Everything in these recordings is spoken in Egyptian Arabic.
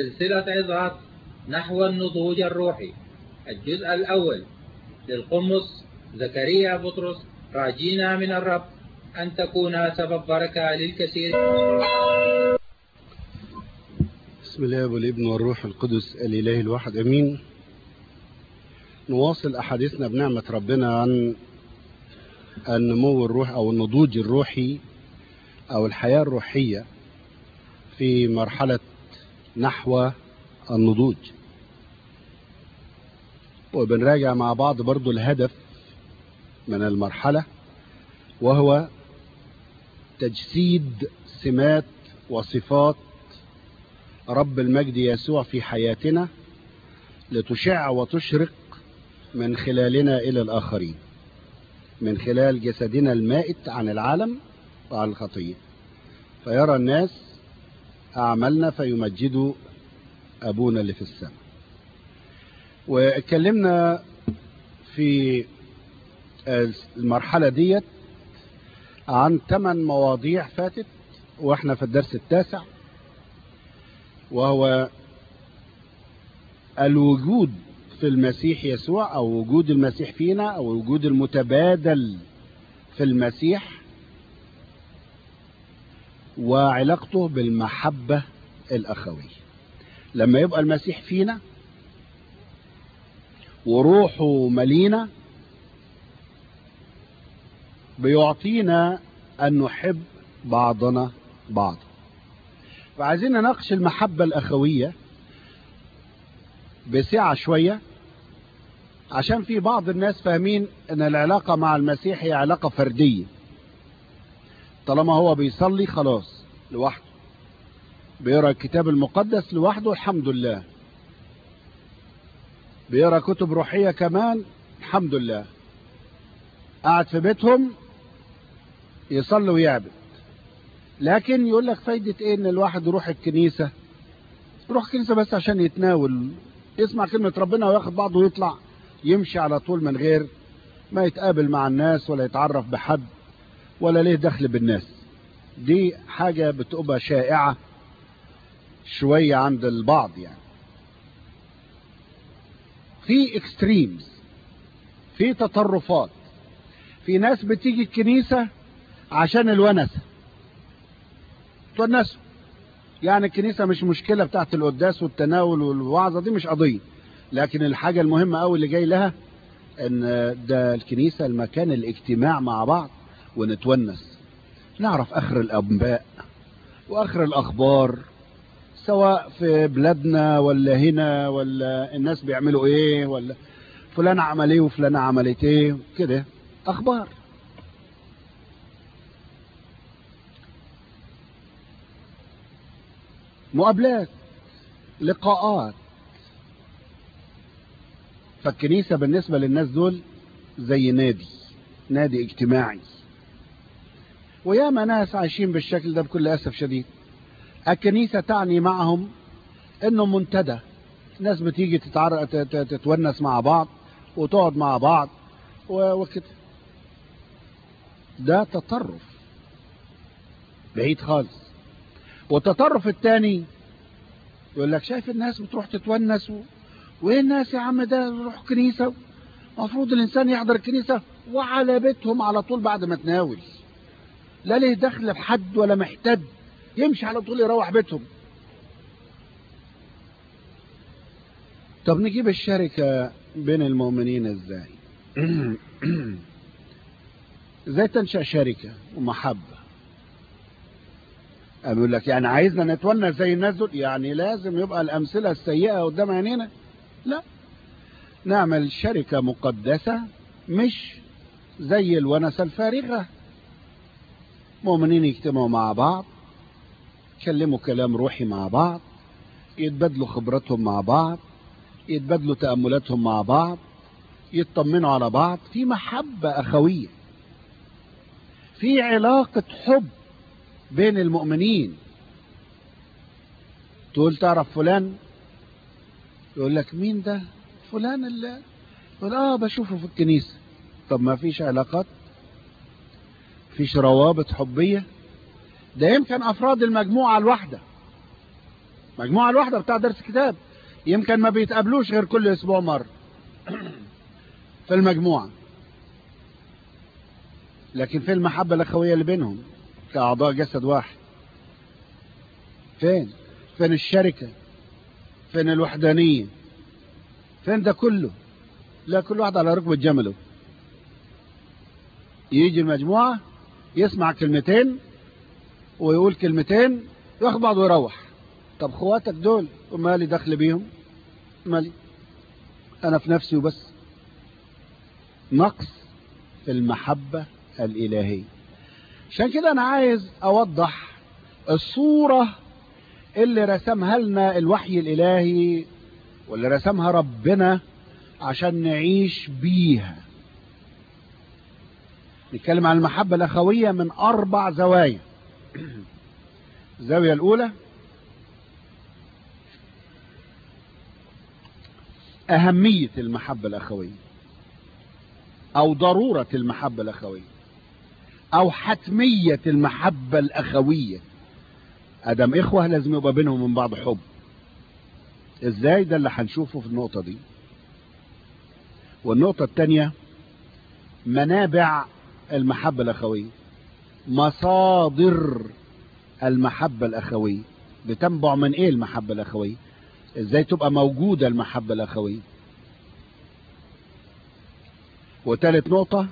سلسلة عظات نحو النضوج الروحي الجزء الأول للقمص زكريا بطرس راجينا من الرب أن تكون سبب بركة للكثير بسم الله والابن والروح القدس الإله الواحد أمين نواصل أحاديثنا بنعمة ربنا عن النمو الروح أو النضوج الروحي أو الحياة الروحية في مرحلة نحو النضوج وبنراجع مع بعض برضو الهدف من المرحلة وهو تجسيد سمات وصفات رب المجد يسوع في حياتنا لتشع وتشرق من خلالنا إلى الآخرين من خلال جسدنا المائت عن العالم وعن الخطية فيرى الناس أعمالنا فيمجدوا أبونا اللي في السماء واتكلمنا في المرحلة ديت عن ثمان مواضيع فاتت واحنا في الدرس التاسع وهو الوجود في المسيح يسوع او وجود المسيح فينا او وجود المتبادل في المسيح وعلاقته بالمحبة الأخوية لما يبقى المسيح فينا وروحه ملينا بيعطينا أن نحب بعضنا بعضا فعايزين نناقش المحبة الأخوية بسعة شوية عشان في بعض الناس فاهمين ان العلاقة مع المسيح هي علاقة فردية طالما هو بيصلي خلاص لوحده بيقرا الكتاب المقدس لوحده الحمد لله بيقرا كتب روحية كمان الحمد لله قاعد في بيتهم يصلي ويعبد لكن يقول لك فايدة ايه ان الواحد يروح الكنيسة يروح الكنيسة بس عشان يتناول يسمع كلمة ربنا وياخد بعضه ويطلع يمشي على طول من غير ما يتقابل مع الناس ولا يتعرف بحد ولا ليه دخل بالناس دي حاجة بتبقى شائعة شوية عند البعض يعني في اكستريمز في تطرفات في ناس بتيجي الكنيسة عشان الونسة تونسوا يعني الكنيسة مش مشكلة بتاعت القداس والتناول والوعظة دي مش قضية لكن الحاجة المهمة قوي اللي جاي لها ان ده الكنيسة المكان الاجتماع مع بعض ونتونس نعرف اخر الانباء واخر الاخبار سواء في بلادنا ولا هنا ولا الناس بيعملوا ايه ولا فلان عمل ايه وفلان عملت ايه كده اخبار مقابلات لقاءات فالكنيسة بالنسبة للناس دول زي نادي نادي اجتماعي وياما ناس عايشين بالشكل ده بكل أسف شديد الكنيسة تعني معهم انه منتدى ناس بتيجي تتعر... تتونس مع بعض وتقعد مع بعض وكده ده تطرف بعيد خالص والتطرف الثاني يقول لك شايف الناس بتروح تتونس و... وايه الناس يا عم ده يروح كنيسة المفروض الانسان يحضر الكنيسة وعلى بيتهم على طول بعد ما تناول لا ليه دخل بحد ولا محتد يمشي على طول يروح بيتهم طب نجيب الشركة بين المؤمنين ازاي ازاي تنشأ شركة ومحبة بيقول لك يعني عايزنا نتونس زي الناس دول يعني لازم يبقى الأمثلة السيئة قدام عينينا لا نعمل شركة مقدسة مش زي الونسة الفارغة مؤمنين يجتمعوا مع بعض يتكلموا كلام روحي مع بعض يتبادلوا خبراتهم مع بعض يتبادلوا تأملاتهم مع بعض يطمنوا على بعض في محبة أخوية في علاقة حب بين المؤمنين تقول تعرف فلان يقول لك مين ده فلان اللي يقول اه بشوفه في الكنيسة طب ما فيش علاقات فيش روابط حبية ده يمكن افراد المجموعة الواحدة مجموعة الواحدة بتاع درس كتاب يمكن ما بيتقابلوش غير كل اسبوع مرة في المجموعة لكن في المحبة الأخوية اللي بينهم كأعضاء جسد واحد فين فين الشركة فين الوحدانية فين ده كله لا كل واحد على ركبة جمله يجي المجموعة يسمع كلمتين ويقول كلمتين ياخد بعض ويروح طب خواتك دول ومالي دخل بيهم مالي انا في نفسي وبس نقص في المحبة الالهية عشان كده انا عايز اوضح الصورة اللي رسمها لنا الوحي الالهي واللي رسمها ربنا عشان نعيش بيها نتكلم عن المحبة الأخوية من أربع زوايا الزاوية الأولى أهمية المحبة الأخوية أو ضرورة المحبة الأخوية أو حتمية المحبة الأخوية أدم إخوة لازم يبقى بينهم من بعض حب إزاي ده اللي هنشوفه في النقطة دي والنقطة الثانية منابع المحبة الأخوية مصادر المحبة الأخوية بتنبع من إيه المحبة الأخوية إزاي تبقى موجودة المحبة الأخوية وثالث نقطة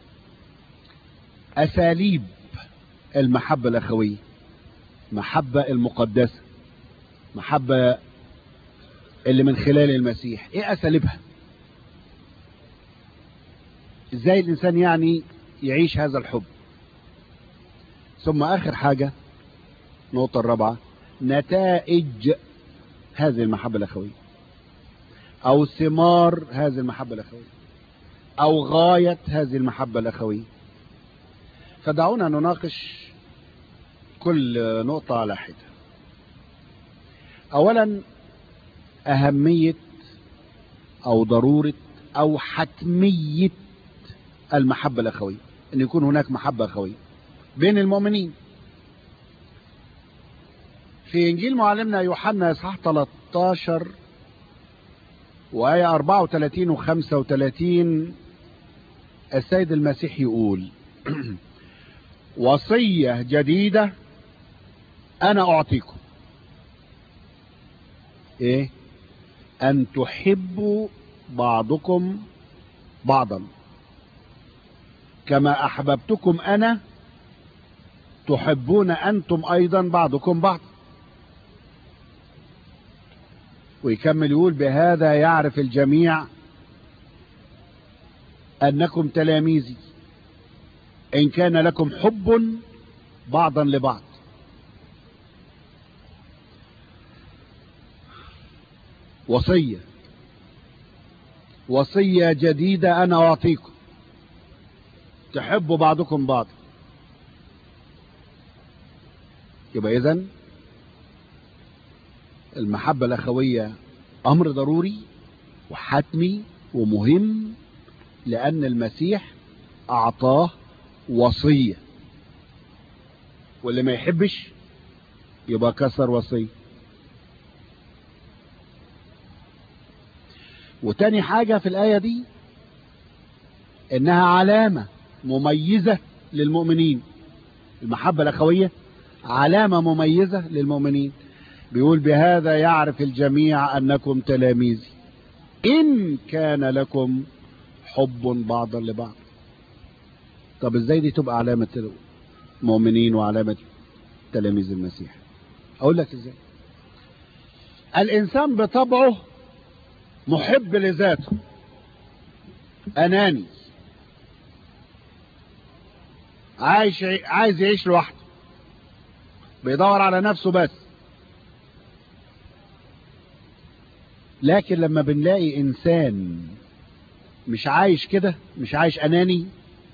أساليب المحبة الأخوية محبة المقدسة محبة اللي من خلال المسيح ايه اساليبها ازاي الانسان يعني يعيش هذا الحب ثم اخر حاجة النقطة الرابعة نتائج هذه المحبة الاخوية او ثمار هذه المحبة الاخوية او غاية هذه المحبة الاخوية فدعونا نناقش كل نقطة على حدة اولا اهمية او ضرورة او حتمية المحبة الاخوية ان يكون هناك محبة اخوية بين المؤمنين في انجيل معلمنا يوحنا اصحاح 13 وآية 34 و 35 السيد المسيح يقول وصية جديدة أنا أعطيكم إيه أن تحبوا بعضكم بعضا كما أحببتكم أنا تحبون أنتم أيضا بعضكم بعض ويكمل يقول بهذا يعرف الجميع أنكم تلاميذي إن كان لكم حب بعضا لبعض وصية وصية جديدة أنا أعطيكم تحبوا بعضكم بعض يبقى إذن المحبة الأخوية أمر ضروري وحتمي ومهم لأن المسيح أعطاه وصية واللي ما يحبش يبقى كسر وصية وتاني حاجة في الآية دي إنها علامة مميزة للمؤمنين المحبة الأخوية علامة مميزة للمؤمنين بيقول بهذا يعرف الجميع أنكم تلاميذي إن كان لكم حب بعضا لبعض طب ازاي دي تبقى علامة مؤمنين وعلامة تلاميذ المسيح اقول لك ازاي الانسان بطبعه محب لذاته اناني عايش عايز يعيش لوحده بيدور على نفسه بس لكن لما بنلاقي انسان مش عايش كده مش عايش اناني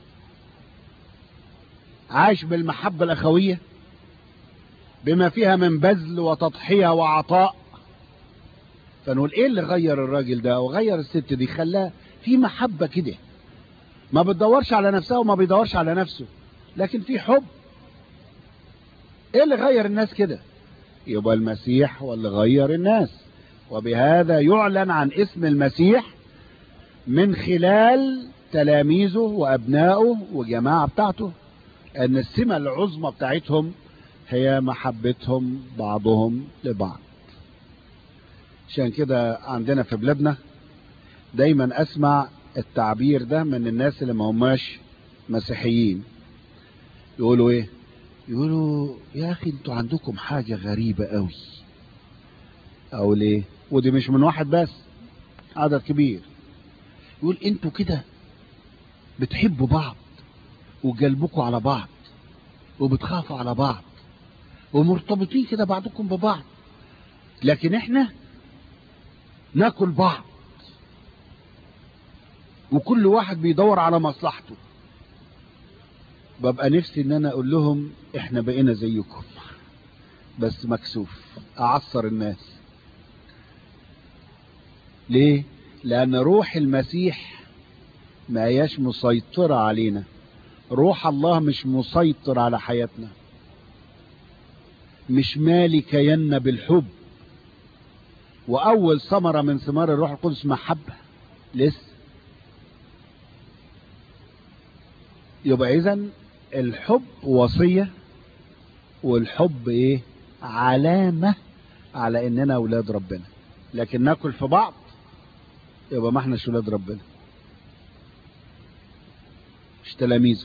عايش بالمحبة الاخوية بما فيها من بذل وتضحية وعطاء فنقول ايه اللي غير الراجل ده وغير الست دي خلاها في محبة كده ما بتدورش على نفسها وما بيدورش على نفسه لكن في حب ايه اللي غير الناس كده يبقى المسيح هو اللي غير الناس وبهذا يعلن عن اسم المسيح من خلال تلاميذه وأبنائه وجماعة بتاعته أن السمة العظمى بتاعتهم هي محبتهم بعضهم لبعض عشان كده عندنا في بلادنا دايما أسمع التعبير ده من الناس اللي ما هماش مسيحيين يقولوا ايه يقولوا يا اخي انتوا عندكم حاجة غريبة قوي او ليه ودي مش من واحد بس عدد كبير يقول انتوا كده بتحبوا بعض وقلبكم على بعض وبتخافوا على بعض ومرتبطين كده بعضكم ببعض لكن احنا ناكل بعض وكل واحد بيدور على مصلحته ببقى نفسي ان انا اقول لهم احنا بقينا زيكم بس مكسوف اعصر الناس ليه لان روح المسيح ما هياش مسيطرة علينا روح الله مش مسيطر على حياتنا مش مالي كينا بالحب واول ثمرة من ثمار الروح القدس محبة لسه يبقى اذا الحب وصية والحب ايه علامة على اننا اولاد ربنا لكن ناكل في بعض يبقى ما احناش اولاد ربنا مش تلاميذه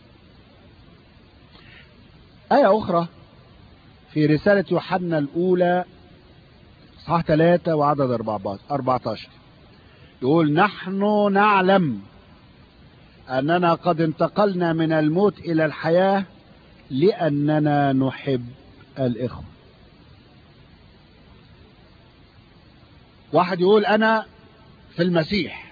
آية أخرى في رسالة يوحنا الأولى صح 3 وعدد 14 يقول نحن نعلم أننا قد انتقلنا من الموت إلى الحياة لأننا نحب الإخوة واحد يقول أنا في المسيح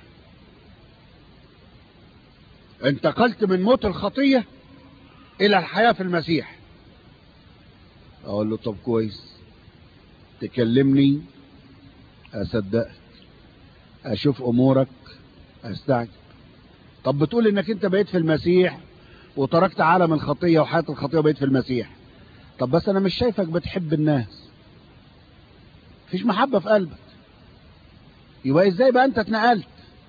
انتقلت من موت الخطية إلى الحياة في المسيح أقول له طب كويس تكلمني أصدقك أشوف أمورك أستعجب طب بتقول انك انت بقيت في المسيح وتركت عالم الخطية وحياة الخطية وبقيت في المسيح طب بس انا مش شايفك بتحب الناس مفيش محبة في قلبك يبقى ازاي بقى انت اتنقلت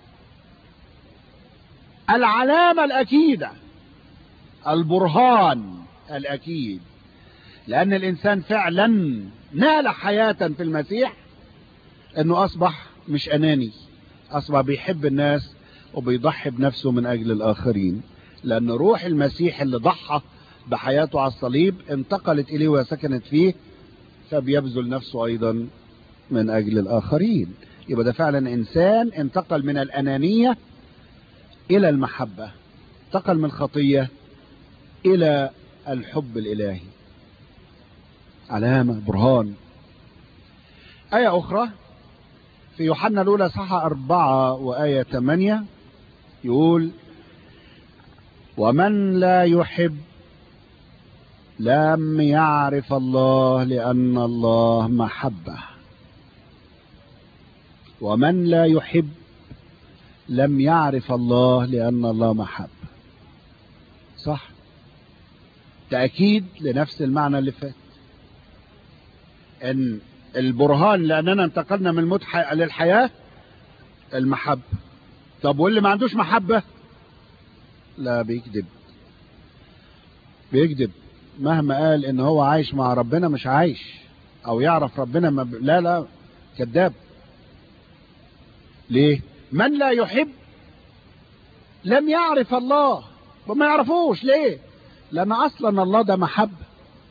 العلامة الاكيدة البرهان الاكيد لان الانسان فعلا نال حياة في المسيح انه اصبح مش اناني اصبح بيحب الناس وبيضحي بنفسه من أجل الآخرين لأن روح المسيح اللي ضحى بحياته على الصليب انتقلت إليه وسكنت فيه فبيبذل نفسه أيضا من أجل الآخرين يبقى ده فعلا إنسان انتقل من الأنانية إلى المحبة انتقل من الخطية إلى الحب الإلهي علامة برهان آية أخرى في يوحنا الأولى صحة أربعة وآية ثمانية يقول ومن لا يحب لم يعرف الله لأن الله محبة ومن لا يحب لم يعرف الله لأن الله محبة صح تأكيد لنفس المعنى اللي فات ان البرهان لأننا انتقلنا من الموت للحياة المحبة طب واللي ما عندوش محبة لا بيكذب بيكذب مهما قال ان هو عايش مع ربنا مش عايش او يعرف ربنا ما ب... لا لا كذاب ليه من لا يحب لم يعرف الله وما يعرفوش ليه لان اصلا الله ده محبة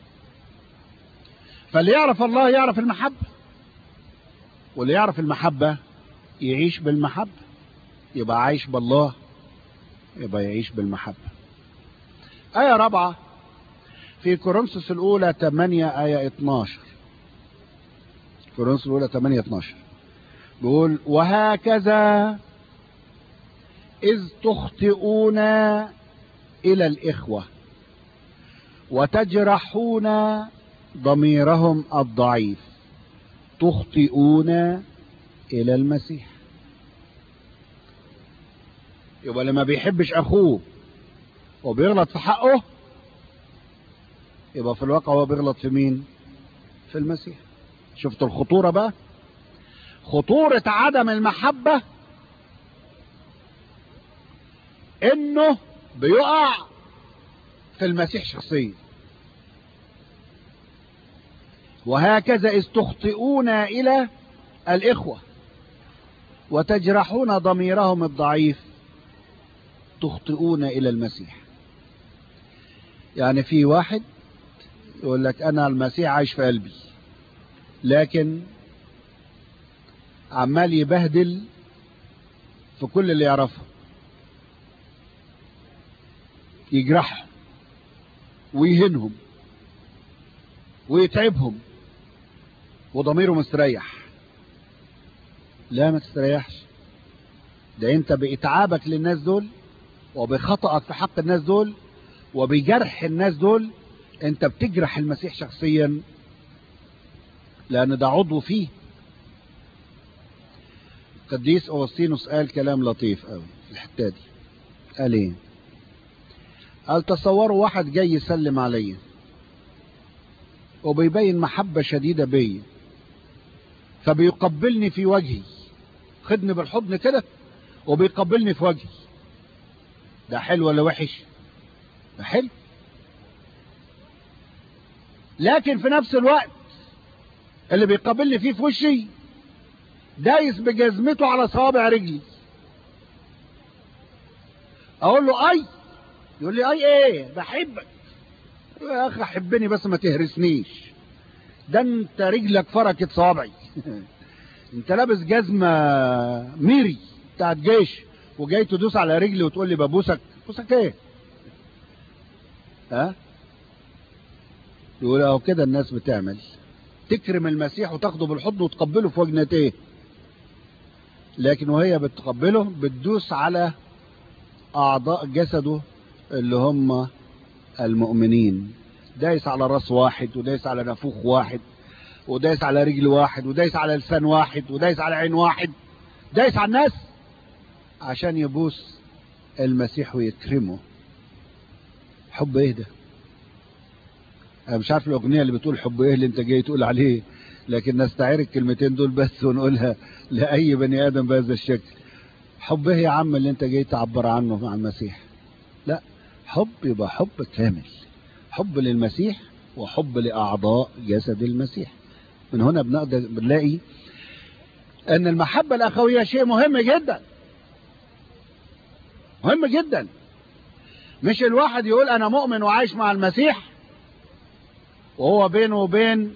فاللي يعرف الله يعرف المحبة واللي يعرف المحبة يعيش بالمحبة يبقى عايش بالله يبقى يعيش بالمحبة آية رابعة في كورنثوس الأولى 8 آية 12 كورنثوس الأولى 8 12 بيقول وهكذا إذ تخطئون إلى الإخوة وتجرحون ضميرهم الضعيف تخطئون إلى المسيح يبقى لما بيحبش أخوه وبيغلط في حقه يبقى في الواقع هو بيغلط في مين في المسيح شفت الخطورة بقى خطورة عدم المحبة انه بيقع في المسيح شخصيا وهكذا إذ تخطئون إلى الإخوة وتجرحون ضميرهم الضعيف تخطئون إلى المسيح يعني في واحد يقول لك أنا المسيح عايش في قلبي لكن عمال يبهدل في كل اللي يعرفه يجرحهم ويهنهم ويتعبهم وضميره مستريح لا ما تستريحش ده انت بإتعابك للناس دول وبخطأك في حق الناس دول وبجرح الناس دول انت بتجرح المسيح شخصيا لان ده عضو فيه قديس أوسطينوس قال كلام لطيف قوي في الحتة دي قال ايه قال تصوروا واحد جاي يسلم عليا وبيبين محبة شديدة بيا فبيقبلني في وجهي خدني بالحضن كده وبيقبلني في وجهي ده حلو ولا وحش ده حلو لكن في نفس الوقت اللي بيقابلني فيه في وشي دايس بجزمته على صوابع رجلي اقول له اي يقول لي اي ايه بحبك يا اخي حبني بس ما تهرسنيش ده انت رجلك فركت صابعي انت لابس جزمة ميري بتاعت جيش وجاي تدوس على رجلي وتقول لي ببوسك بوسك ايه ها يقول اهو كده الناس بتعمل تكرم المسيح وتاخده بالحضن وتقبله في وجنتيه لكن وهي بتقبله بتدوس على اعضاء جسده اللي هم المؤمنين دايس على راس واحد ودايس على نافوخ واحد ودايس على رجل واحد ودايس على لسان واحد ودايس على عين واحد دايس على الناس عشان يبوس المسيح ويكرمه حب ايه ده انا مش عارف الاغنيه اللي بتقول حب ايه اللي انت جاي تقول عليه لكن نستعير الكلمتين دول بس ونقولها لاي بني ادم بهذا الشكل حب ايه يا عم اللي انت جاي تعبر عنه مع المسيح لا حب يبقى حب كامل حب للمسيح وحب لأعضاء جسد المسيح من هنا بنقدر بنلاقي أن المحبة الأخوية شيء مهم جدا مهم جدا مش الواحد يقول أنا مؤمن وعايش مع المسيح وهو بينه وبين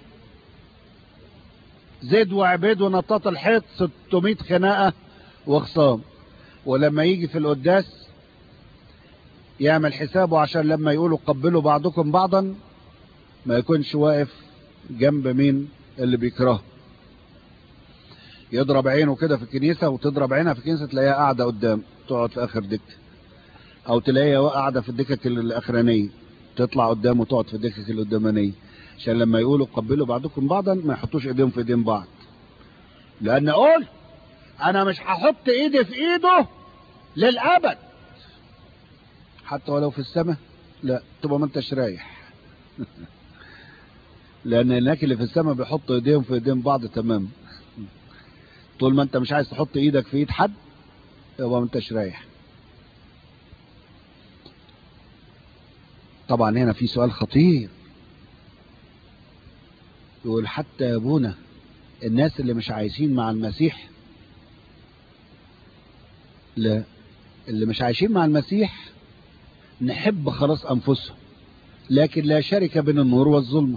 زيد وعبيد ونطاط الحيط 600 خناقة وخصام ولما يجي في القداس يعمل حسابه عشان لما يقولوا قبلوا بعضكم بعضا ما يكونش واقف جنب مين اللي بيكرهه يضرب عينه كده في الكنيسة وتضرب عينها في الكنيسة تلاقيها قاعدة قدام تقعد في آخر دكة أو تلاقيها قاعدة في الدكك الأخرانية تطلع قدام وتقعد في الدكك القدامانية عشان لما يقولوا قبلوا بعضكم بعضا ما يحطوش ايديهم في ايدين بعض لأن أقول أنا مش هحط إيدي في إيده للأبد حتى ولو في السماء لا تبقى ما انتش رايح لان هناك اللي في السماء بيحطوا ايديهم في ايدين بعض تمام طول ما انت مش عايز تحط ايدك في ايد حد يبقى ما انتش رايح طبعا هنا في سؤال خطير يقول حتى يا ابونا الناس اللي مش عايشين مع المسيح لا اللي مش عايشين مع المسيح نحب خلاص أنفسهم لكن لا شركة بين النور والظلمة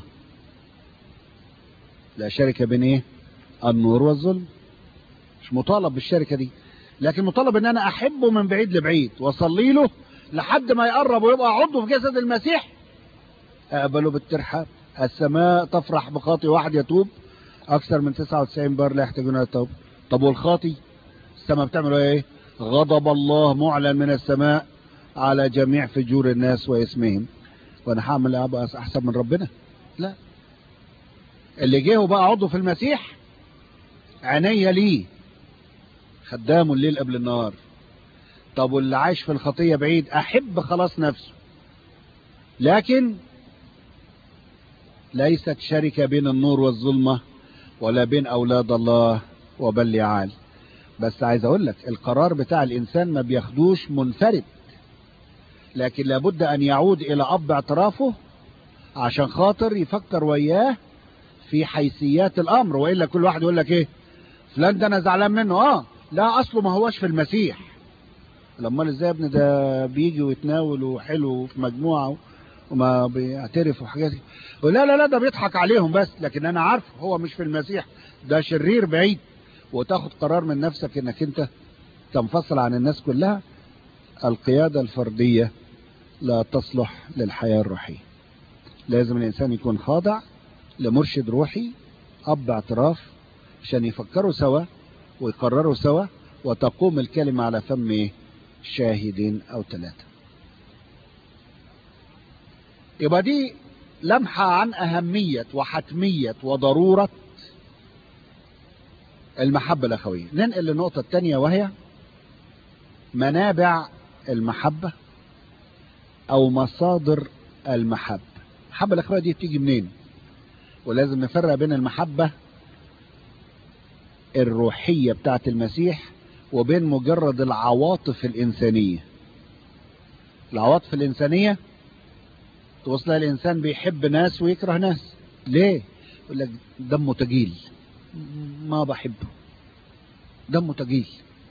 لا شركة بين ايه النور والظلم مش مطالب بالشركة دي لكن مطالب ان انا احبه من بعيد لبعيد واصلي له لحد ما يقرب ويبقى عضو في جسد المسيح اقبله بالترحاب السماء تفرح بخاطي واحد يتوب اكثر من 99 بار لا يحتاجون التوب طب والخاطي السماء بتعمل ايه غضب الله معلن من السماء على جميع فجور الناس واسمهم وانا هعمل ابقى احسن من ربنا لا اللي جه وبقى عضو في المسيح عينيا ليه خدامه الليل قبل النهار طب واللي عايش في الخطية بعيد احب خلاص نفسه لكن ليست شركة بين النور والظلمة ولا بين أولاد الله وبليعال بس عايز أقول لك القرار بتاع الإنسان ما بياخدوش منفرد لكن لابد أن يعود إلى أب اعترافه عشان خاطر يفكر وياه في حيثيات الأمر وإلا كل واحد يقول لك إيه فلان ده أنا زعلان منه آه لا أصله ما هوش في المسيح لما ازاي يا ابني ده بيجي ويتناول وحلو في مجموعة وما بيعترف وحاجات لا لا لا ده بيضحك عليهم بس لكن انا عارف هو مش في المسيح ده شرير بعيد وتاخد قرار من نفسك انك انت تنفصل عن الناس كلها القيادة الفردية لا تصلح للحياة الروحية لازم الانسان يكون خاضع لمرشد روحي اب اعتراف عشان يفكروا سوا ويقرروا سوا وتقوم الكلمة على فم ايه شاهدين او ثلاثة يبقى دي لمحة عن اهمية وحتمية وضرورة المحبة الاخوية ننقل للنقطة الثانية وهي منابع المحبة او مصادر المحبة المحبة الاخوية دي بتيجي منين ولازم نفرق بين المحبة الروحية بتاعت المسيح وبين مجرد العواطف الإنسانية العواطف الإنسانية توصل الإنسان بيحب ناس ويكره ناس ليه يقول لك دمه تجيل ما بحبه دمه تجيل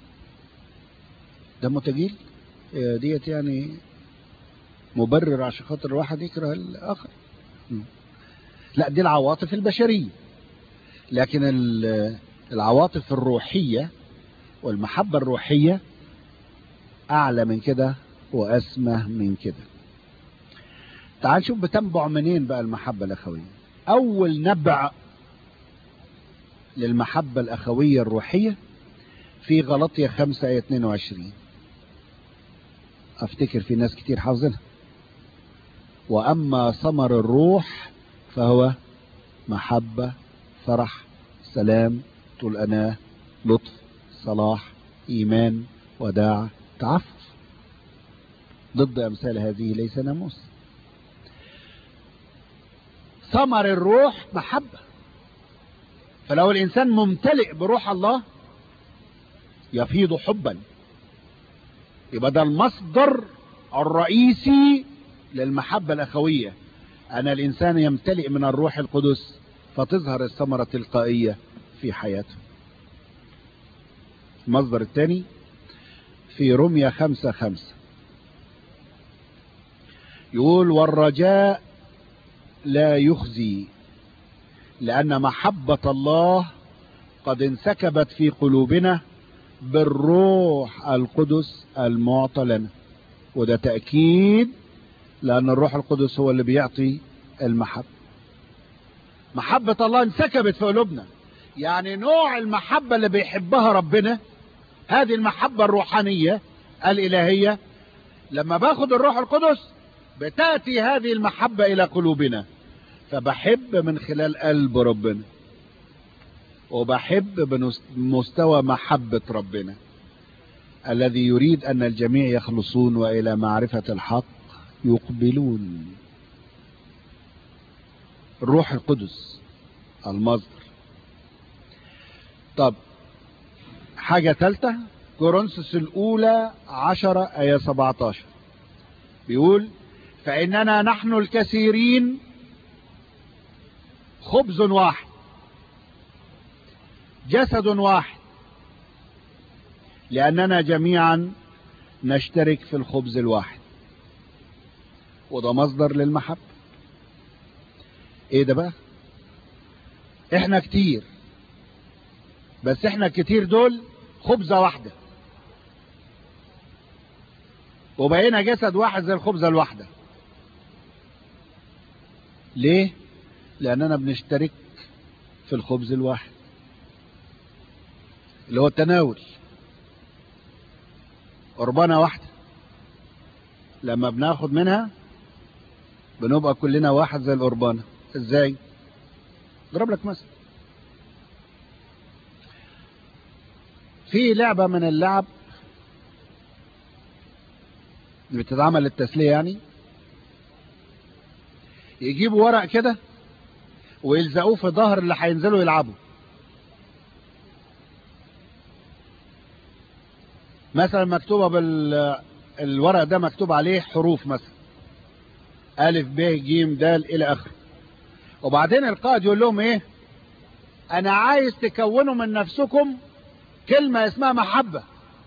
دمه تجيل ديت يعني مبرر عشان خاطر الواحد يكره الآخر لا دي العواطف البشرية لكن العواطف الروحية والمحبة الروحية أعلى من كده وأسمى من كده تعال نشوف بتنبع منين بقى المحبة الأخوية أول نبع للمحبة الأخوية الروحية في غلطية 5 آية 22 أفتكر في ناس كتير حافظينها وأما ثمر الروح فهو محبة فرح سلام طول أناه لطف صلاح إيمان وداع تعفف ضد أمثال هذه ليس ناموس ثمر الروح محبة فلو الإنسان ممتلئ بروح الله يفيض حبا يبقى ده المصدر الرئيسي للمحبة الأخوية أن الإنسان يمتلئ من الروح القدس فتظهر الثمرة التلقائية في حياته المصدر الثاني في رمية خمسة خمسة يقول والرجاء لا يخزي لأن محبة الله قد انسكبت في قلوبنا بالروح القدس المعطى لنا وده تأكيد لأن الروح القدس هو اللي بيعطي المحبة محبة الله انسكبت في قلوبنا يعني نوع المحبة اللي بيحبها ربنا هذه المحبة الروحانية الإلهية لما باخد الروح القدس بتأتي هذه المحبة إلى قلوبنا فبحب من خلال قلب ربنا وبحب بمستوى محبة ربنا الذي يريد أن الجميع يخلصون وإلى معرفة الحق يقبلون الروح القدس المصدر طب حاجة ثالثة كورنثوس الأولى عشرة آية 17 بيقول فإننا نحن الكثيرين خبز واحد جسد واحد لأننا جميعا نشترك في الخبز الواحد وده مصدر للمحبة ايه ده بقى احنا كتير بس احنا كتير دول خبزة واحدة وبقينا جسد واحد زي الخبزة الواحدة ليه لاننا بنشترك في الخبز الواحد اللي هو التناول قربانة واحدة لما بناخد منها بنبقى كلنا واحد زي القربانة ازاي اضرب لك مثل في لعبة من اللعب اللي بتتعمل للتسلية يعني يجيبوا ورق كده ويلزقوه في ظهر اللي هينزلوا يلعبوا مثلا مكتوبة بالورق ده مكتوب عليه حروف مثلا ألف ب ج د إلى آخره وبعدين القائد يقول لهم إيه أنا عايز تكونوا من نفسكم كلمة اسمها محبة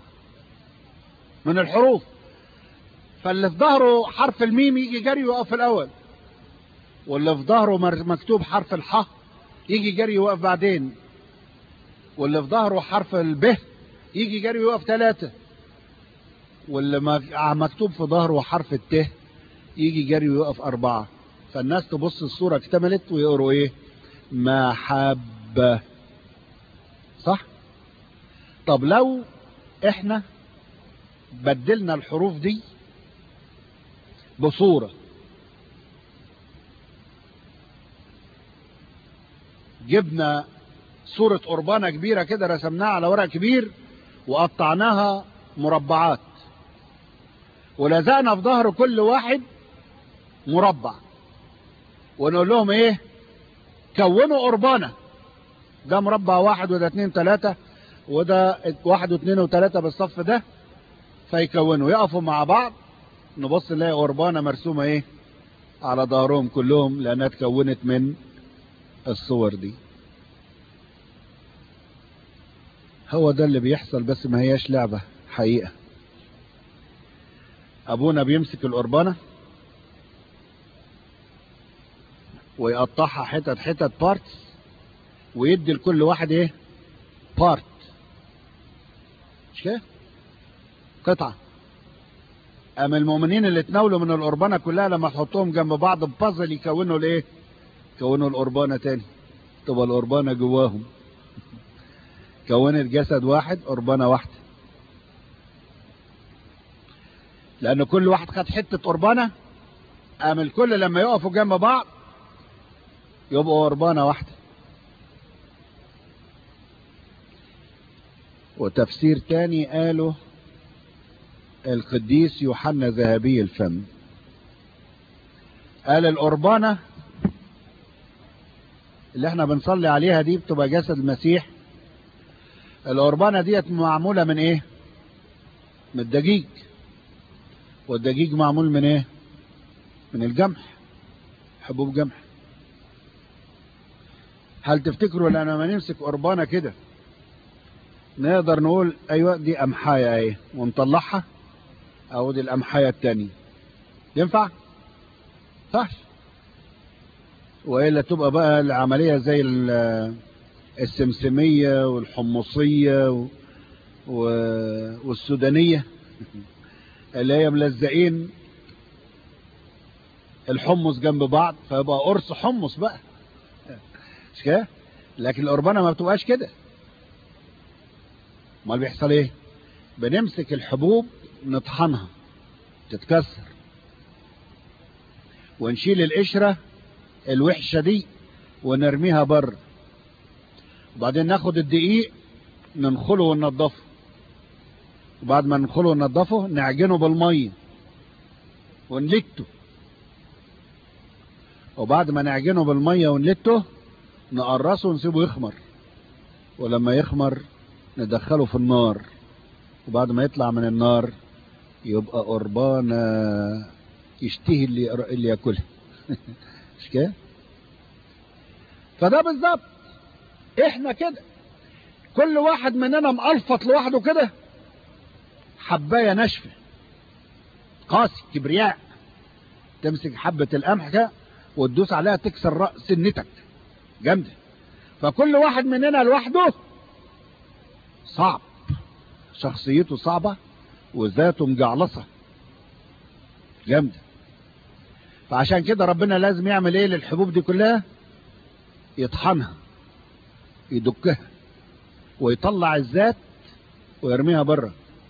من الحروف فاللي في ظهره حرف الميم يجي جري ويقف في الأول واللي في ظهره مكتوب حرف الح يجي جري ويقف بعدين واللي في ظهره حرف الب يجي جري ويقف ثلاثة واللي مكتوب في ظهره حرف الت يجي جري ويقف أربعة فالناس تبص الصورة اكتملت ويقروا ايه محبة صح طب لو احنا بدلنا الحروف دي بصورة جبنا صورة قربانة كبيرة كده رسمناها على ورق كبير وقطعناها مربعات ولزقنا في ظهر كل واحد مربع ونقول لهم ايه كونوا قربانة ده مربع واحد وده اتنين تلاتة وده واحد واتنين وتلاتة بالصف ده فيكونوا يقفوا مع بعض نبص نلاقي قربانة مرسومة ايه على ظهرهم كلهم لانها اتكونت من الصور دي هو ده اللي بيحصل بس ما هياش لعبة حقيقة ابونا بيمسك القربانة ويقطعها حتت حتت بارتس ويدي لكل واحد ايه بارت مش كده قطعة اما المؤمنين اللي اتناولوا من القربانة كلها لما تحطهم جنب بعض ببازل يكونوا الايه يكونوا القربانة تاني تبقى القربانة جواهم كونت جسد واحد قربانة واحدة لان كل واحد خد حتة قربانة قام الكل لما يقفوا جنب بعض يبقوا قربانة واحدة وتفسير تاني قاله القديس يوحنا ذهبي الفم قال القربانة اللي احنا بنصلي عليها دي بتبقى جسد المسيح القربانة ديت معمولة من ايه من الدقيق والدقيق معمول من ايه من الجمح حبوب جمح هل تفتكروا لما نمسك قربانة كده نقدر نقول ايوه دي امحاية ايه ونطلعها او دي الامحاية التانية ينفع صح وإلا تبقى بقى العملية زي السمسمية والحمصية والسودانية اللي هي ملزقين الحمص جنب بعض فيبقى قرص حمص بقى مش كده لكن القربانة ما بتبقاش كده امال بيحصل ايه بنمسك الحبوب نطحنها تتكسر ونشيل القشرة الوحشة دي ونرميها بره وبعدين ناخد الدقيق ننخله وننضفه وبعد ما ننخله وننضفه نعجنه بالمية ونلته وبعد ما نعجنه بالمية ونلته نقرصه ونسيبه يخمر ولما يخمر ندخله في النار وبعد ما يطلع من النار يبقى قربانة يشتهي اللي, اللي ياكلها مش كده فده بالظبط احنا كده كل واحد مننا مقلفط لوحده كده حبايه ناشفه قاسي كبرياء تمسك حبه القمح كده وتدوس عليها تكسر راس سنتك جامده فكل واحد مننا لوحده صعب شخصيته صعبه وذاته مجعلصه جامده فعشان كده ربنا لازم يعمل ايه للحبوب دي كلها يطحنها يدكها ويطلع الذات ويرميها بره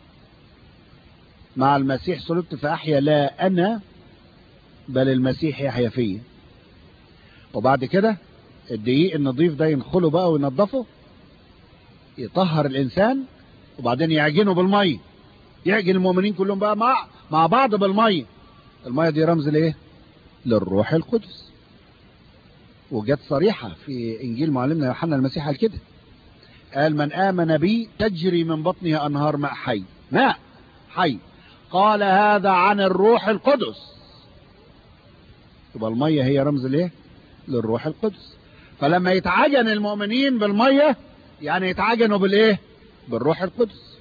مع المسيح صلبت فأحيا لا أنا بل المسيح يحيا فيا وبعد كده الدقيق النظيف ده ينخله بقى وينضفه يطهر الإنسان وبعدين يعجنه بالمية يعجن المؤمنين كلهم بقى مع مع بعض بالمية المية دي رمز لايه للروح القدس وجت صريحة في إنجيل معلمنا يوحنا المسيح قال كده قال من آمن بي تجري من بطنها أنهار ماء حي ماء حي قال هذا عن الروح القدس يبقى المية هي رمز ليه للروح القدس فلما يتعجن المؤمنين بالمية يعني يتعجنوا بالايه بالروح القدس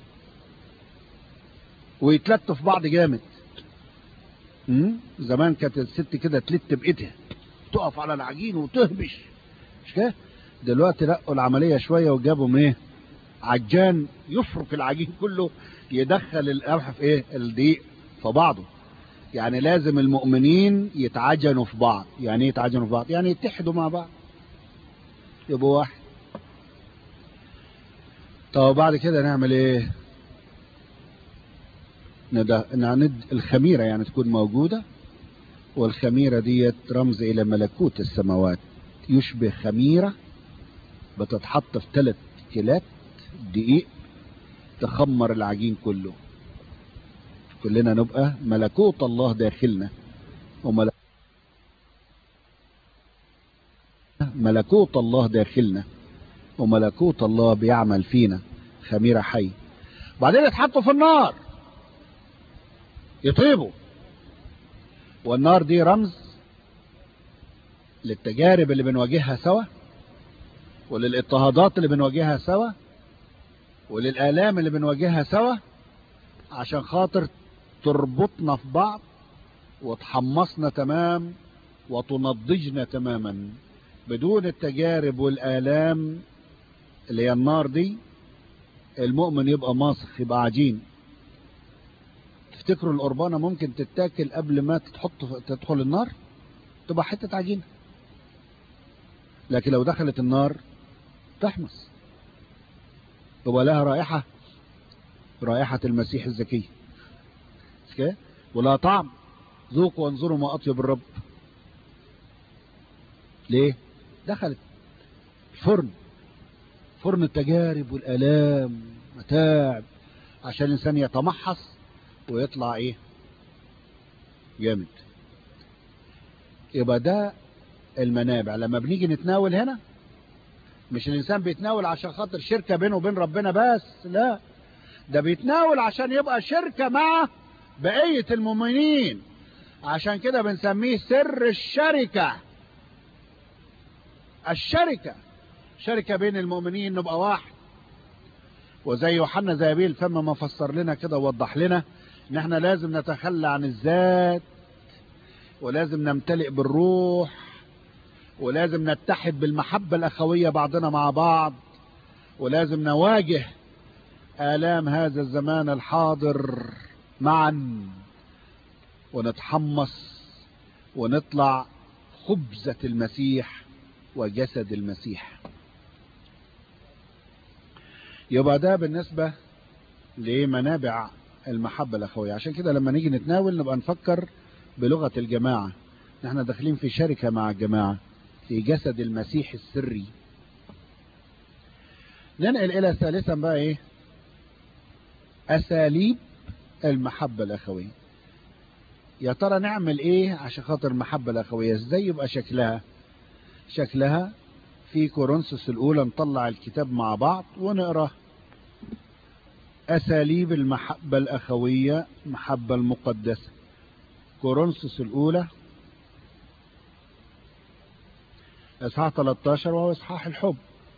ويتلتوا في بعض جامد مم؟ زمان كانت الست كده تلت بايدها تقف على العجين وتهبش مش كده دلوقتي لقوا العمليه شويه وجابوا ايه عجان يفرك العجين كله يدخل القمح في ايه الدقيق في بعضه يعني لازم المؤمنين يتعجنوا في بعض يعني ايه يتعجنوا في بعض يعني يتحدوا مع بعض يبقوا واحد طب بعد كده نعمل ايه ند... نعند الخميرة يعني تكون موجودة والخميرة ديت رمز الى ملكوت السماوات يشبه خميرة بتتحط في ثلاث كيلات دقيق تخمر العجين كله كلنا نبقى ملكوت الله داخلنا وملكوت ملكوت الله داخلنا وملكوت الله بيعمل فينا خميرة حي بعدين يتحطوا في النار يطيبوا والنار دي رمز للتجارب اللي بنواجهها سوا وللاضطهادات اللي بنواجهها سوا وللآلام اللي بنواجهها سوا عشان خاطر تربطنا في بعض وتحمصنا تمام وتنضجنا تماما بدون التجارب والآلام اللي هي النار دي المؤمن يبقى ماسخ يبقى عجين تفتكروا القربانة ممكن تتاكل قبل ما تحط تدخل النار تبقى حتة عجينة لكن لو دخلت النار تحمص تبقى لها رائحة رائحة المسيح الزكي ولا طعم ذوقوا وانظروا ما أطيب الرب ليه دخلت الفرن فرن التجارب والآلام متاعب عشان الإنسان يتمحص ويطلع إيه جامد يبقى ده المنابع لما بنيجي نتناول هنا مش الإنسان بيتناول عشان خاطر شركة بينه وبين ربنا بس لا ده بيتناول عشان يبقى شركة مع بقية المؤمنين عشان كده بنسميه سر الشركة الشركة شركة بين المؤمنين نبقى واحد وزي يوحنا زابيل فما ما فسر لنا كده ووضح لنا ان احنا لازم نتخلى عن الذات ولازم نمتلئ بالروح ولازم نتحد بالمحبة الأخوية بعضنا مع بعض ولازم نواجه آلام هذا الزمان الحاضر معا ونتحمص ونطلع خبزة المسيح وجسد المسيح يبقى ده بالنسبة لمنابع المحبة الأخوية عشان كده لما نيجي نتناول نبقى نفكر بلغة الجماعة نحن داخلين في شركة مع الجماعة في جسد المسيح السري ننقل إلى ثالثا بقى إيه أساليب المحبة الأخوية يا ترى نعمل إيه عشان خاطر المحبة الأخوية إزاي يبقى شكلها شكلها في كورنثوس الأولى نطلع الكتاب مع بعض ونقرأ أساليب المحبة الأخوية محبة المقدسة كورنثوس الأولى إصحاح 13 وهو إصحاح الحب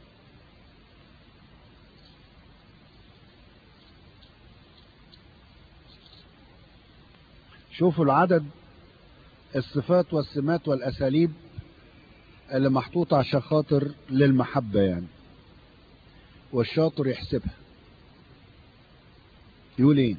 شوفوا العدد الصفات والسمات والأساليب اللي محطوطة عشان خاطر للمحبة يعني والشاطر يحسبها يقول ايه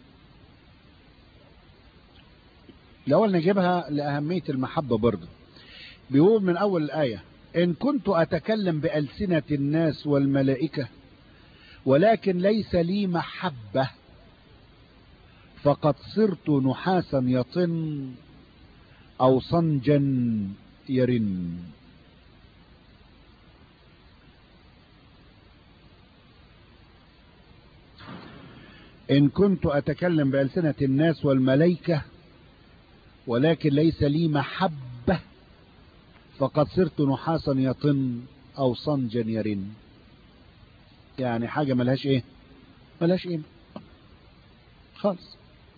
الأول نجيبها لأهمية المحبة برضه بيقول من أول الآية إن كنت أتكلم بألسنة الناس والملائكة ولكن ليس لي محبة فقد صرت نحاسا يطن أو صنجا يرن إن كنت أتكلم بألسنة الناس والملائكة ولكن ليس لي محبة فقد صرت نحاسا يطن او صنجا يرن يعني حاجة ملهاش ايه ملهاش قيمة خالص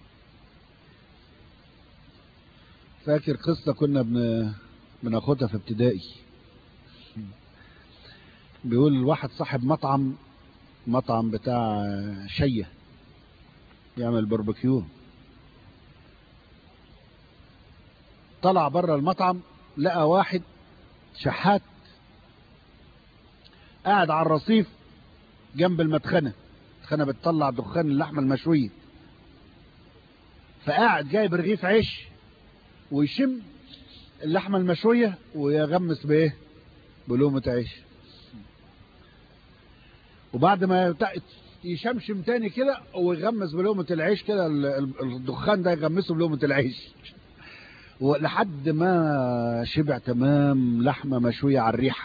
فاكر قصة كنا بن... بناخدها في ابتدائي بيقول الواحد صاحب مطعم مطعم بتاع شية يعمل باربيكيو طلع بره المطعم لقى واحد شحات قاعد على الرصيف جنب المدخنة المدخنة بتطلع دخان اللحمة المشوية فقاعد جايب رغيف عيش ويشم اللحمة المشوية ويغمس بايه بلومة عيش وبعد ما يشمشم تاني كده ويغمس بلومة العيش كده الدخان ده يغمسه بلومة العيش ولحد ما شبع تمام لحمة مشوية على الريحة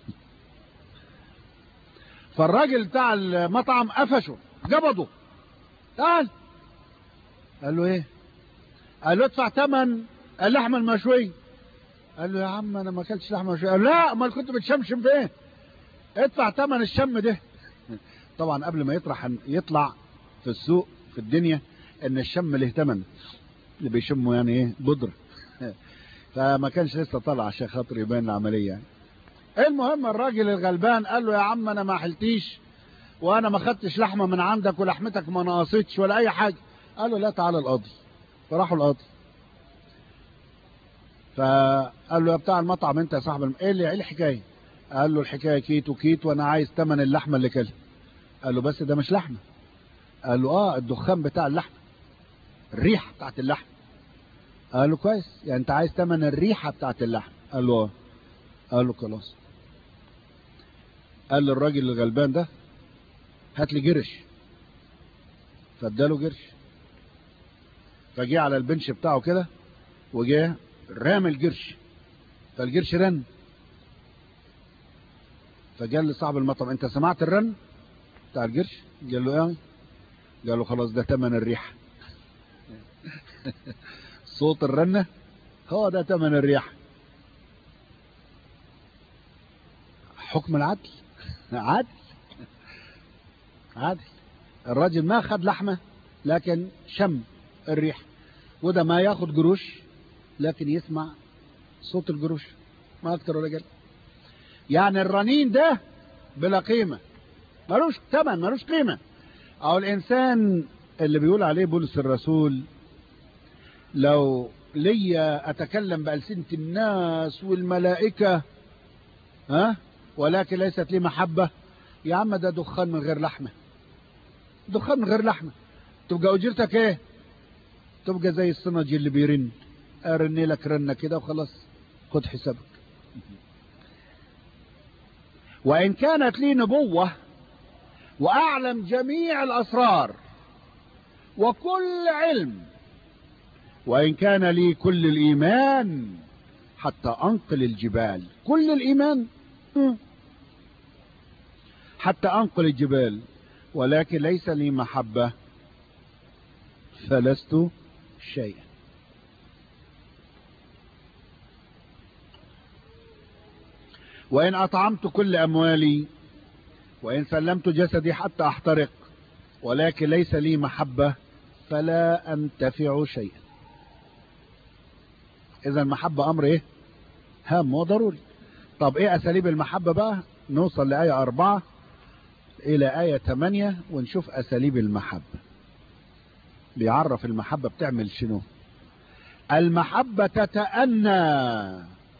فالراجل بتاع المطعم قفشه قبضه تعال قال له ايه قال له ادفع ثمن اللحمة المشوية قال له يا عم انا ما اكلتش لحمة مشوية قال لا امال كنت بتشمشم في ايه ادفع ثمن الشم ده طبعا قبل ما يطرح يطلع في السوق في الدنيا ان الشم له ثمن اللي بيشمه يعني ايه بودره فما كانش لسه طلع عشان خاطر يبان العمليه يعني المهم الراجل الغلبان قال له يا عم انا ما حلتيش وانا ما خدتش لحمه من عندك ولحمتك ما نقصتش ولا اي حاجه قال له لا تعالى القاضي فراحوا القاضي فقال له يا بتاع المطعم انت يا صاحب الم... ايه اللي ايه الحكايه قال له الحكايه كيت وكيت وانا عايز ثمن اللحمه اللي كلها قال له بس ده مش لحمه قال له اه الدخان بتاع اللحمه الريحه بتاعت اللحمه قال له كويس يعني انت عايز ثمن الريحه بتاعت اللحمه قال له اه قال له خلاص قال للراجل الغلبان ده هات لي جرش فاداله جرش فجه على البنش بتاعه كده وجه رام الجرش فالجرش رن فقال لصاحب المطعم انت سمعت الرن بتاع الجرش قال له ايه قال له خلاص ده تمن الريحه صوت الرنه هو ده تمن الريحه حكم العدل عدل عدل الراجل ما خد لحمه لكن شم الريح وده ما ياخد قروش لكن يسمع صوت القروش ما اكتر ولا قل يعني الرنين ده بلا قيمة ملوش ثمن ملوش قيمة او الانسان اللي بيقول عليه بولس الرسول لو ليا اتكلم بألسنة الناس والملائكة ها ولكن ليست لي محبة يا عم ده دخان من غير لحمة دخان من غير لحمة تبقى اجرتك ايه تبقى زي الصنج اللي بيرن ارني لك رنة كده وخلاص خد حسابك وإن كانت لي نبوة وأعلم جميع الأسرار وكل علم وإن كان لي كل الإيمان حتى أنقل الجبال كل الإيمان حتى أنقل الجبال ولكن ليس لي محبة فلست شيئا وإن أطعمت كل أموالي وإن سلمت جسدي حتى أحترق ولكن ليس لي محبة فلا أنتفع شيئا إذا المحبة أمر إيه هام وضروري طب إيه أساليب المحبة بقى نوصل لآية أربعة إلى آية ثمانية ونشوف أساليب المحبة بيعرف المحبة بتعمل شنو المحبة تتأنى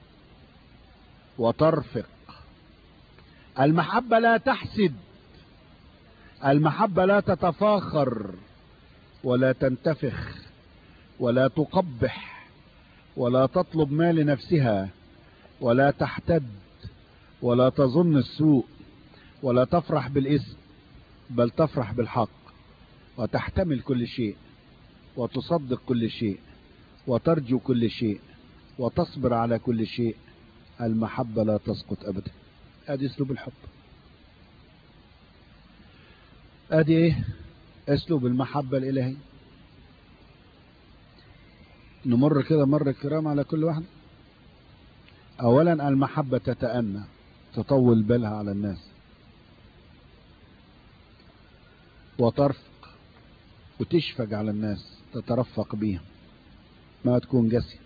وترفق المحبة لا تحسد المحبة لا تتفاخر ولا تنتفخ ولا تقبح ولا تطلب ما لنفسها ولا تحتد ولا تظن السوء ولا تفرح بالاسم بل تفرح بالحق وتحتمل كل شيء وتصدق كل شيء وترجو كل شيء وتصبر على كل شيء المحبة لا تسقط أبدا ادي اسلوب الحب ادي ايه اسلوب المحبة الالهية نمر كده مرة كرام على كل واحد اولا المحبة تتأنى تطول بالها على الناس وترفق وتشفق على الناس تترفق بيهم ما تكون جسي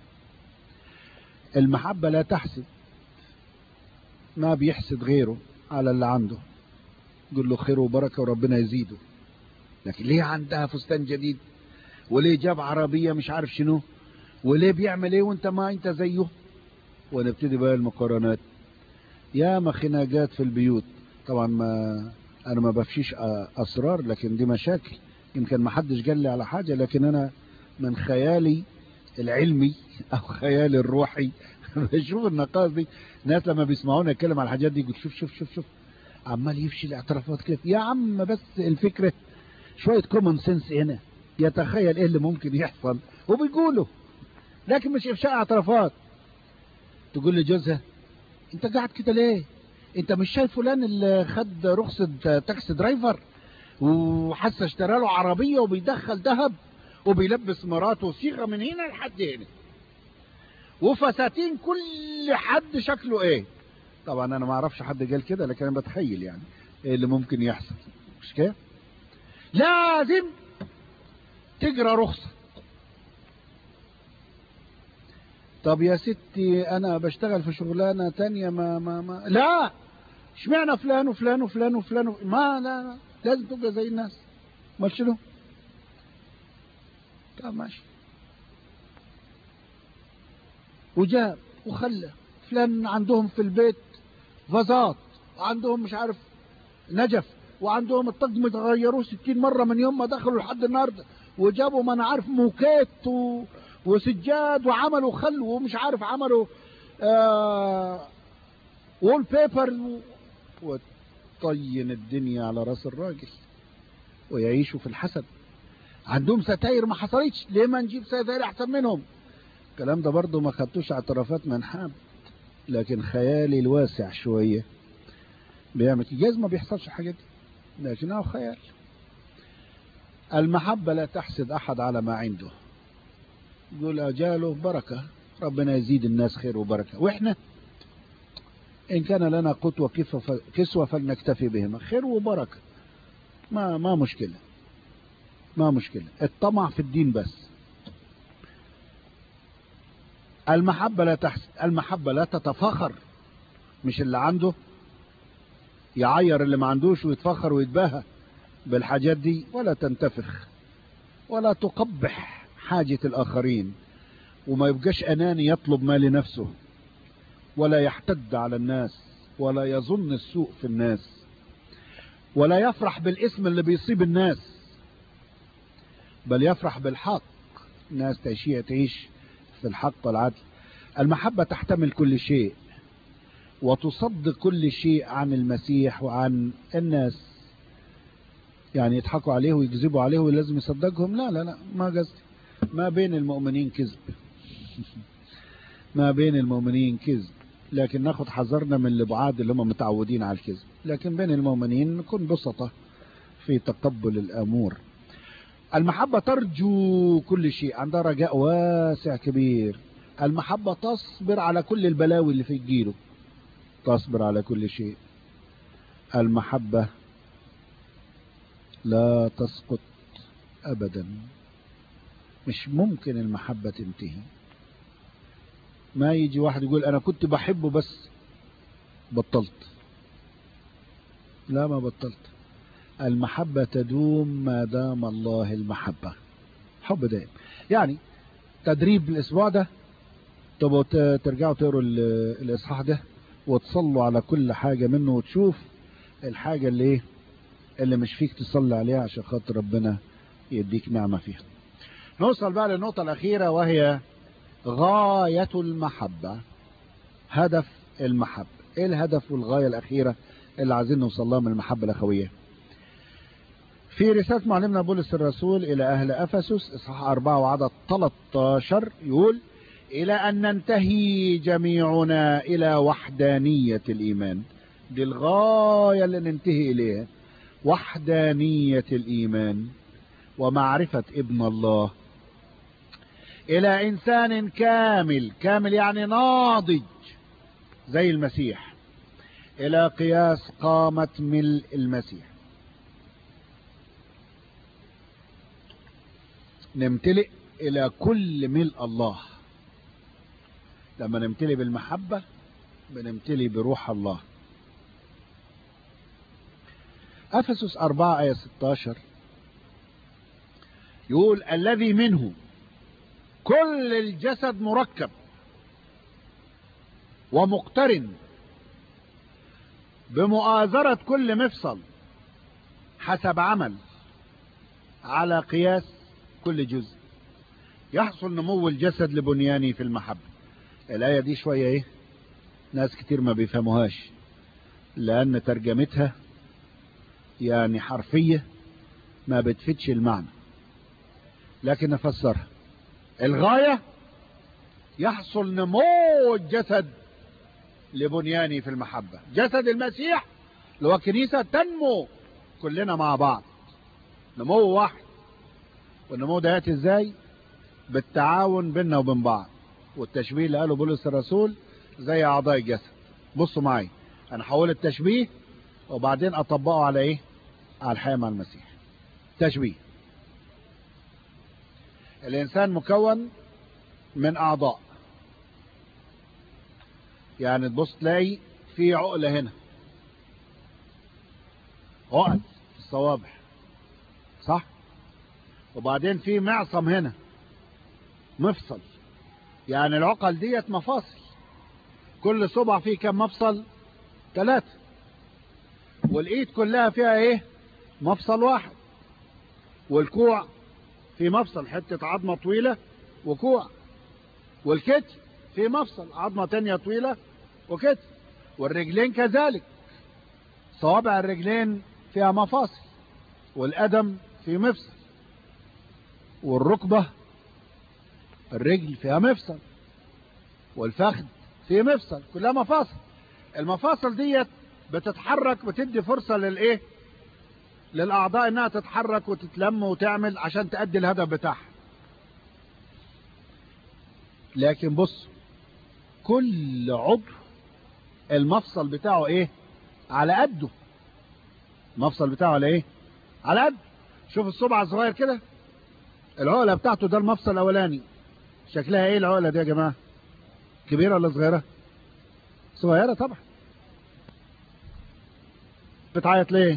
المحبة لا تحسد ما بيحسد غيره على اللي عنده يقول له خير وبركة وربنا يزيده لكن ليه عندها فستان جديد وليه جاب عربية مش عارف شنو وليه بيعمل ايه وانت ما انت زيه ونبتدي بقى المقارنات يا ما خناقات في البيوت طبعا ما انا ما بفشيش اسرار لكن دي مشاكل يمكن ما حدش قال لي على حاجة لكن انا من خيالي العلمي او خيالي الروحي بشوف النقاش دي ناس لما بيسمعونا يتكلم على الحاجات دي يقول شوف شوف شوف شوف عمال يفشي الاعترافات كده يا عم بس الفكرة شوية كومن سنس هنا يتخيل ايه اللي ممكن يحصل وبيقوله لكن مش افشاء اعترافات تقول لجوزها انت قاعد كده ليه انت مش شايف فلان اللي خد رخصة تاكسي درايفر وحس اشترى له عربية وبيدخل ذهب وبيلبس مراته صيغة من هنا لحد هنا وفساتين كل حد شكله ايه طبعا انا ما اعرفش حد قال كده لكن انا بتخيل يعني ايه اللي ممكن يحصل مش كده لازم تجرى رخصة طب يا ستي انا بشتغل في شغلانة تانية ما ما ما لا اشمعنى فلان وفلان وفلان وفلان و... ما لا, لا لازم تبقى زي الناس امال شنو طب ماشي وجاب وخلى فلان عندهم في البيت فازات وعندهم مش عارف نجف وعندهم الطقم تغيروه ستين مرة من يوم ما دخلوا لحد النهاردة وجابوا ما انا عارف موكيت و... وسجاد وعملوا خل ومش عارف عملوا آه وول بيبر و... وطين الدنيا على راس الراجل ويعيشوا في الحسد عندهم ستاير ما حصلتش ليه ما نجيب ستاير احسن منهم الكلام ده برضه ما خدتوش اعترافات من حد لكن خيالي الواسع شوية بيعمل جاز ما بيحصلش حاجة دي لكنه خيال المحبة لا تحسد أحد على ما عنده يقول أجاله بركة ربنا يزيد الناس خير وبركة وإحنا إن كان لنا قوت وكسوة فلنكتفي بهما خير وبركة ما ما مشكلة ما مشكلة الطمع في الدين بس المحبة لا تحسد المحبة لا تتفخر مش اللي عنده يعير اللي ما عندوش ويتفخر ويتباهى بالحاجات دي ولا تنتفخ ولا تقبح حاجة الآخرين وما يبقاش أناني يطلب ما لنفسه ولا يحتد على الناس ولا يظن السوء في الناس ولا يفرح بالاسم اللي بيصيب الناس بل يفرح بالحق الناس تعيش تعيش في الحق والعدل المحبة تحتمل كل شيء وتصدق كل شيء عن المسيح وعن الناس يعني يضحكوا عليه ويكذبوا عليه ولازم يصدقهم لا لا لا ما قصدي ما بين المؤمنين كذب ما بين المؤمنين كذب لكن ناخد حذرنا من الابعاد اللي هم متعودين على الكذب لكن بين المؤمنين نكون بسطة في تقبل الامور المحبة ترجو كل شيء عندها رجاء واسع كبير المحبة تصبر على كل البلاوي اللي في جيله تصبر على كل شيء المحبة لا تسقط ابدا مش ممكن المحبة تنتهي ما يجي واحد يقول انا كنت بحبه بس بطلت لا ما بطلت المحبة تدوم ما دام الله المحبة حب دائم يعني تدريب الاسبوع ده تبقوا ترجعوا تقروا الاصحاح ده وتصلوا على كل حاجة منه وتشوف الحاجة اللي ايه اللي مش فيك تصلي عليها عشان خاطر ربنا يديك نعمة فيها نوصل بقى للنقطة الأخيرة وهي غاية المحبة هدف المحبة ايه الهدف والغاية الأخيرة اللي عايزين نوصل لها من المحبة الأخوية في رسالة معلمنا بولس الرسول إلى أهل أفسس إصحاح 4 وعدد 13 يقول إلى أن ننتهي جميعنا إلى وحدانية الإيمان دي الغاية اللي ننتهي إليها وحدانية الإيمان ومعرفة ابن الله الى انسان كامل كامل يعني ناضج زي المسيح الى قياس قامة ملء المسيح نمتلئ الى كل ملء الله لما نمتلئ بالمحبة بنمتلئ بروح الله أفسس 4 آية 16 يقول الذي منه كل الجسد مركب ومقترن بمؤازرة كل مفصل حسب عمل على قياس كل جزء يحصل نمو الجسد لبنيانه في المحبة الآية دي شوية ايه ناس كتير ما بيفهموهاش لأن ترجمتها يعني حرفية ما بتفتش المعنى لكن نفسرها الغاية يحصل نمو الجسد لبنيانه في المحبة جسد المسيح اللي هو كنيسة تنمو كلنا مع بعض نمو واحد والنمو ده ياتي ازاي بالتعاون بيننا وبين بعض والتشبيه اللي قاله بولس الرسول زي اعضاء الجسد بصوا معايا انا هقول التشبيه وبعدين اطبقه على ايه على الحياة مع المسيح تشبيه الانسان مكون من اعضاء يعني تبص تلاقي في عقلة هنا عقل في الصوابع صح وبعدين في معصم هنا مفصل يعني العقل ديت مفاصل كل صبع فيه كم مفصل ثلاثة والايد كلها فيها ايه مفصل واحد والكوع في مفصل حتة عظمة طويلة وكوع والكتف في مفصل عظمة تانية طويلة وكتف والرجلين كذلك صوابع الرجلين فيها مفاصل والقدم في مفصل والركبة الرجل فيها مفصل والفخذ في مفصل كلها مفاصل المفاصل ديت بتتحرك بتدي فرصة للايه للاعضاء انها تتحرك وتتلم وتعمل عشان تأدي الهدف بتاعها لكن بص كل عضو المفصل بتاعه ايه على قده المفصل بتاعه على ايه على قده شوف الصبع الصغير كده العقلة بتاعته ده المفصل الاولاني شكلها ايه العقلة دي يا جماعة كبيرة ولا صغيرة صغيرة طبعا بتعيط ليه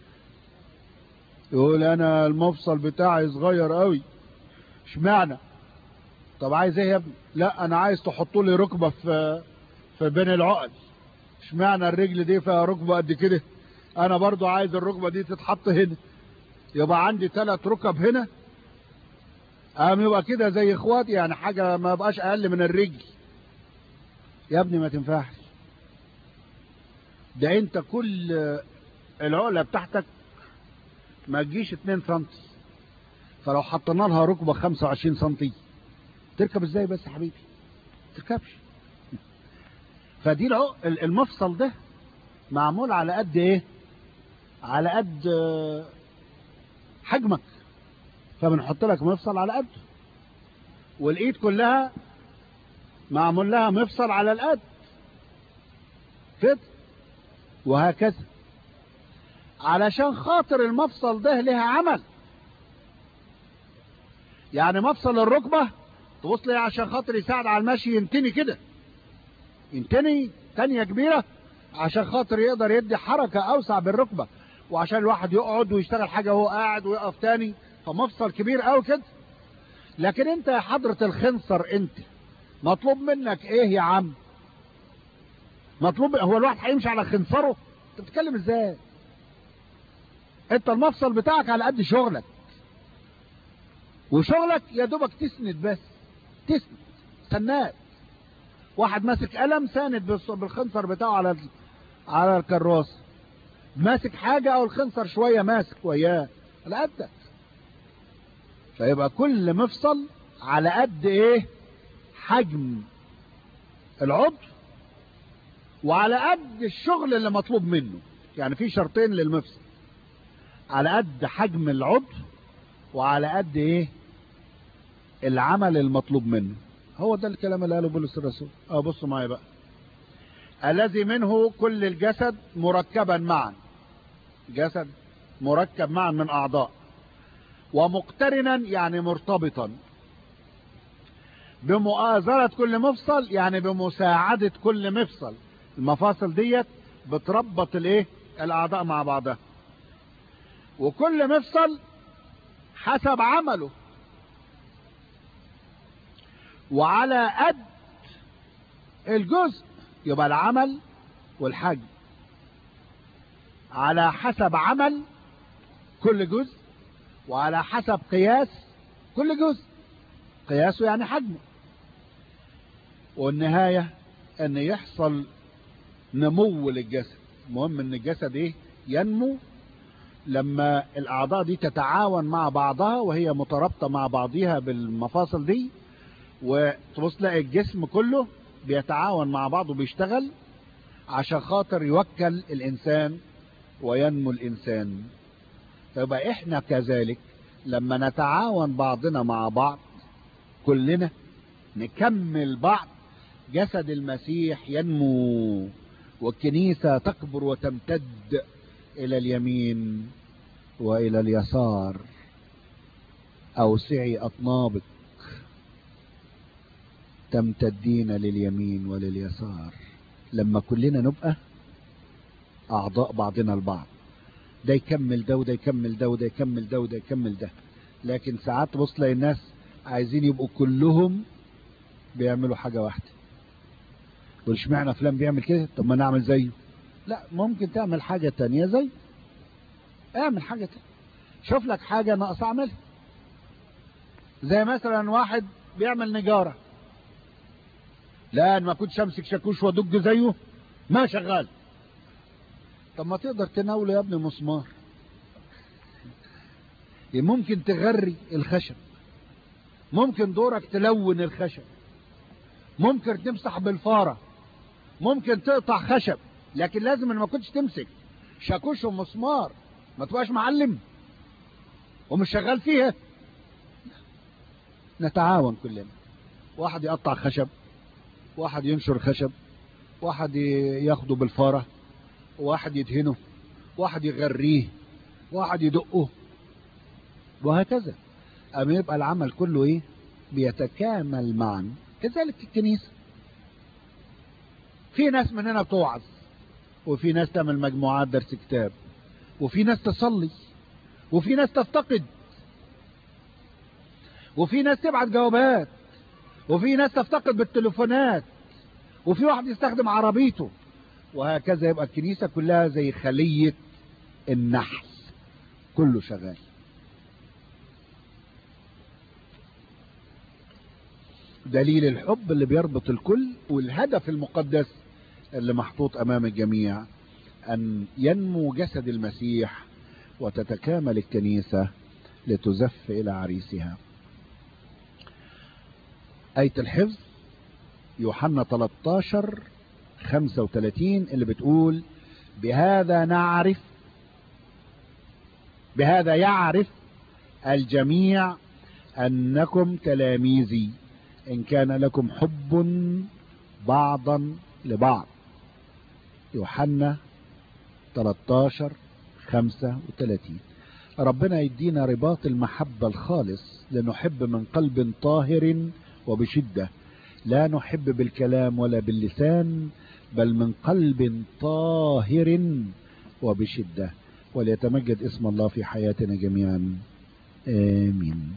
يقول انا المفصل بتاعي صغير قوي اشمعنى طب عايز ايه يا ابني لا انا عايز تحطوا لي ركبه في في بين العقل اشمعنى الرجل دي فيها ركبه قد كده انا برضو عايز الركبه دي تتحط هنا يبقى عندي ثلاث ركب هنا قام يبقى كده زي اخواتي يعني حاجه ما بقاش اقل من الرجل يا ابني ما تنفعش ده انت كل العقله بتاعتك ما تجيش 2 سم فلو حطينا لها ركبه 25 سم تركب ازاي بس يا حبيبي تركبش فدي المفصل ده معمول على قد ايه على قد حجمك فبنحط لك مفصل على قده والايد كلها معمول لها مفصل على القد كده وهكذا علشان خاطر المفصل ده لها عمل يعني مفصل الركبة تبص لي عشان خاطر يساعد على المشي ينتني كده ينتني تانية كبيرة عشان خاطر يقدر يدي حركة اوسع بالركبة وعشان الواحد يقعد ويشتغل حاجة وهو قاعد ويقف تاني فمفصل كبير قوي كده لكن انت يا حضرة الخنصر انت مطلوب منك ايه يا عم مطلوب هو الواحد هيمشي على خنصره انت بتتكلم ازاي انت المفصل بتاعك على قد شغلك وشغلك يا دوبك تسند بس تسند سناد واحد ماسك قلم ساند بالخنصر بتاعه على على الكراس ماسك حاجة او الخنصر شوية ماسك وياه على قدك فيبقى كل مفصل على قد ايه حجم العضو وعلى قد الشغل اللي مطلوب منه يعني في شرطين للمفصل على قد حجم العضو وعلى قد ايه العمل المطلوب منه هو ده الكلام اللي قاله بولس الرسول اه بصوا معايا بقى الذي منه كل الجسد مركبا معا جسد مركب معا من اعضاء ومقترنا يعني مرتبطا بمؤازرة كل مفصل يعني بمساعدة كل مفصل المفاصل ديت بتربط الايه الاعضاء مع بعضها وكل مفصل حسب عمله وعلى قد الجزء يبقى العمل والحجم على حسب عمل كل جزء وعلى حسب قياس كل جزء قياسه يعني حجمه والنهاية ان يحصل نمو للجسد مهم ان الجسد ايه ينمو لما الاعضاء دي تتعاون مع بعضها وهي مترابطة مع بعضها بالمفاصل دي وتبص تلاقي الجسم كله بيتعاون مع بعضه بيشتغل عشان خاطر يوكل الانسان وينمو الانسان فيبقى احنا كذلك لما نتعاون بعضنا مع بعض كلنا نكمل بعض جسد المسيح ينمو والكنيسة تكبر وتمتد الى اليمين والى اليسار اوسعي اطنابك تمتدين لليمين ولليسار لما كلنا نبقى اعضاء بعضنا البعض ده يكمل ده وده يكمل ده وده يكمل ده وده يكمل ده لكن ساعات تبص تلاقي الناس عايزين يبقوا كلهم بيعملوا حاجة واحدة وش معنى فلان بيعمل كده طب ما نعمل زيه لا ممكن تعمل حاجة تانية زي اعمل حاجة تانية شوف لك حاجة ناقصة اعملها زي مثلا واحد بيعمل نجارة لا ما كنتش امسك شاكوش وادج زيه ما شغال طب ما تقدر تناوله يا ابني مسمار ممكن تغري الخشب ممكن دورك تلون الخشب ممكن تمسح بالفارة ممكن تقطع خشب لكن لازم ان ما كنتش تمسك شاكوش ومسمار ما تبقاش معلم ومش شغال فيها نتعاون كلنا واحد يقطع خشب واحد ينشر خشب واحد ياخده بالفارة واحد يدهنه واحد يغريه واحد يدقه وهكذا أما يبقى العمل كله ايه بيتكامل معا كذلك الكنيسة في ناس مننا بتوعظ وفي ناس تعمل مجموعات درس كتاب وفي ناس تصلي وفي ناس تفتقد وفي ناس تبعت جوابات وفي ناس تفتقد بالتليفونات وفي واحد يستخدم عربيته وهكذا يبقى الكنيسة كلها زي خلية النحل كله شغال دليل الحب اللي بيربط الكل والهدف المقدس اللي محطوط امام الجميع ان ينمو جسد المسيح وتتكامل الكنيسة لتزف الى عريسها آية الحفظ يوحنا 13 35 اللي بتقول بهذا نعرف بهذا يعرف الجميع أنكم تلاميذي إن كان لكم حب بعضا لبعض يوحنا 13 35 ربنا يدينا رباط المحبة الخالص لنحب من قلب طاهر وبشدة لا نحب بالكلام ولا باللسان بل من قلب طاهر وبشدة وليتمجد اسم الله في حياتنا جميعا آمين